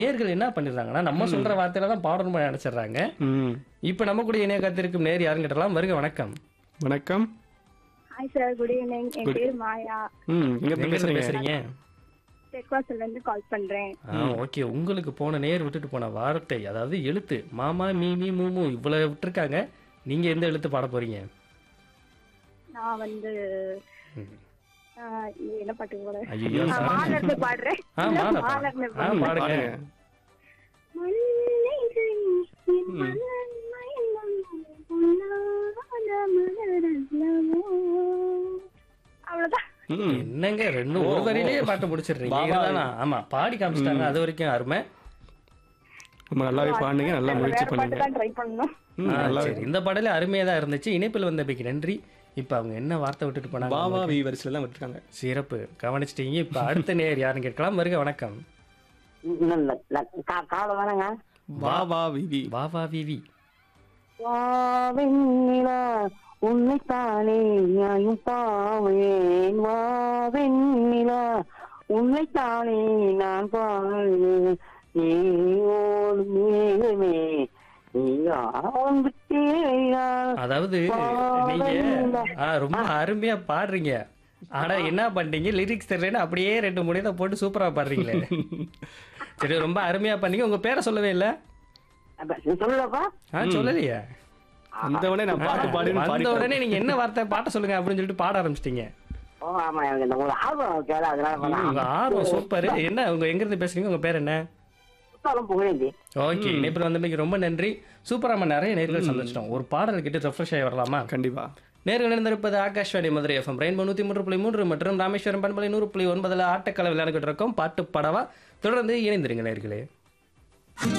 நேர்கள் என்ன பண்ணிடுறாங்கன்னா நம்ம சொல்ற வார்த்தையில தான் பாடணும்னு நினைச்சிடுறாங்க ம் இப்ப நம்ம கூட இணைய காத்திருக்கும் நேர் யாருன்னு கேட்டலாம் வருக வணக்கம் வணக்கம் ஹாய் சார் குட் ஈவினிங் என் பேர் மாயா ம் எங்க எங்க இருந்து பேசுறீங்க பேசுறீங்க தெற்காசில இருந்து கால் பண்றேன் ஓகே உங்களுக்கு போன நேர் விட்டுட்டு போன வார்த்தை அதாவது எழுத்து மாமா மீமி மூமு இவ்வளவு விட்டுருக்காங்க நீங்க எந்த எழுத்து பாட போறீங்க நான் வந்து ஆஹ், இது என்ன பாட்டு போல ஐயோ மாலர்னு பாடுறேன் ஆ இல்ல, மாலை மாலர்னு ஆ பாடுறேன். பாடுங்க பாருங்க மல்லிகை என் மலர் மயங்கும் உன்னாத மலரல்லவோ. அவ்வளவுதான் ம் என்னங்க ரெண்டு ஒரு வரியிலேயே பாட்டு முடிச்சிடுறீங்க வா, வா. இதுதானா? ஆமா பாடி காமிச்சிட்டாங்க அது வரைக்கும் அருமை ரொம்ப நல்லாவே பாடுங்க நல்லா முயற்சி வேற பாட்டு பண்ணுங்க தான் ட்ரை பண்ணணும் ம் ஆ, நல்லா சரி இந்த பாடலே அருமையா தான் இருந்துச்சு இணைப்பில் வந்தமைக்கு நன்றி இப்ப அவங்க என்ன வார்த்தை விட்டுட்டு போனாங்க பாவா வி வரிசையில் தான் விட்டுருக்காங்க சிறப்பு கவனிச்சிட்டீங்க இப்ப அடுத்த நேர் யாருன்னு கேட்கலாம் வருக வணக்கம் காவல வேணாங்க வா வா விவி வா வா விவி வாவெண்ணிலா உன்னைத்தானே நியாயம் பாவேன் வாவெண்ணிலா உன்னைத்தானே நான் பாவேன் நீயோடு மேகமே நீ ஆரம்பித்தேயா அதாவது நீங்க ஆ, ரொம்ப அருமையா பாடுறீங்க ஆனா என்ன பண்றீங்க லிரிக்ஸ் தெரியலன்னு அப்படியே ரெண்டு மூணு இதை போட்டு சூப்பரா பாடுறீங்களே சரி ரொம்ப அருமையா பண்ணீங்க உங்க பேரை சொல்லவே இல்ல நீ சொல்லப்பா ஆ சொல்லலையே வந்தவனே நான் பாட்டு பாடுன்னு வந்த பாடி உடனே நீங்க என்ன வார்த்தை பாட்ட சொல்லுங்க அப்படின்னு சொல்லிட்டு பாட ஆரம்பிச்சிட்டீங்க ஓ ஆமா எனக்கு இந்த உங்களுக்கு ஆர்வம் கேள அதனால பண்ண உங்க ஆர்வம் சூப்பர் என்ன உங்க எங்க இருந்து பேசுறீங்க உங்க பேர் என்ன புத்தாலும் புகழேந்தி ஓகே இணைப்பில் வந்தமைக்கு ரொம்ப நன்றி சூப்பரா நம்ம நிறைய நேர்கள் சந்திச்சிட்டோம் ஒரு பாடல் கிட்ட ரெஃப்ரெஷ் ஆகி வரலாமா கண்டிப்பா நேர்கள் இருந்திருப்பது ஆகாஷ்வாணி மதுரை எஃப்எம் ரெயின்போ நூற்றி மூன்று புள்ளி மூன்று மற்றும் ராமேஸ்வரம் பண்பலை நூறு புள்ளி ஒன்பதுல ஆட்டக்கலை விளையாண்டுகிட்டு இருக்கோம் பாட்டு படவா தொடர்ந்து இணைந்திருங்க நேர்களே